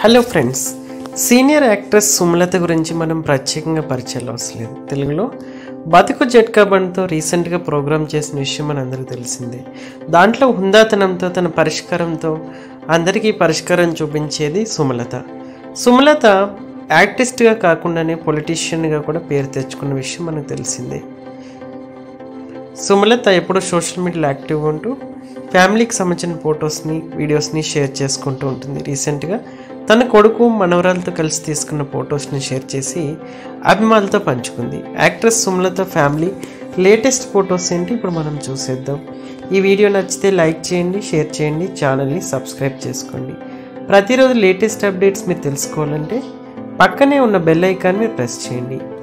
hello friends senior actress Sumalatha గురించి మనం ప్రత్యేకంగా పరిచయాలు అవసరం లేదు తెలుగులో బతుకు జట్కా బండ్తో రీసెంట్గా ప్రోగ్రామ్ చేసిన విషయం మనందరికీ తెలిసిందే దాంట్లో హుందాతనంతో తన పరిష్కారంతో అందరికీ పరిష్కారం చూపించేది సుమలత సుమలత యాక్టిస్ట్గా కాకుండానే పొలిటీషియన్గా కూడా పేరు తెచ్చుకున్న విషయం మనకు తెలిసిందే సుమలత ఎప్పుడూ సోషల్ మీడియాలో యాక్టివ్గా ఉంటూ ఫ్యామిలీకి సంబంధించిన ఫొటోస్ని వీడియోస్ని షేర్ చేసుకుంటూ ఉంటుంది రీసెంట్గా తన కొడుకు మనవరాలతో కలిసి తీసుకున్న ఫొటోస్ని షేర్ చేసి అభిమానులతో పంచుకుంది actress Sumalatha family latest photos ఏంటి ఇప్పుడు మనం చూసేద్దాం ఈ వీడియో నచ్చితే లైక్ చేయండి షేర్ చేయండి ఛానల్ని సబ్స్క్రైబ్ చేసుకోండి ప్రతిరోజు లేటెస్ట్ అప్డేట్స్ మీరు తెలుసుకోవాలంటే పక్కనే ఉన్న బెల్ ఐకాన్ మీరు ప్రెస్ చేయండి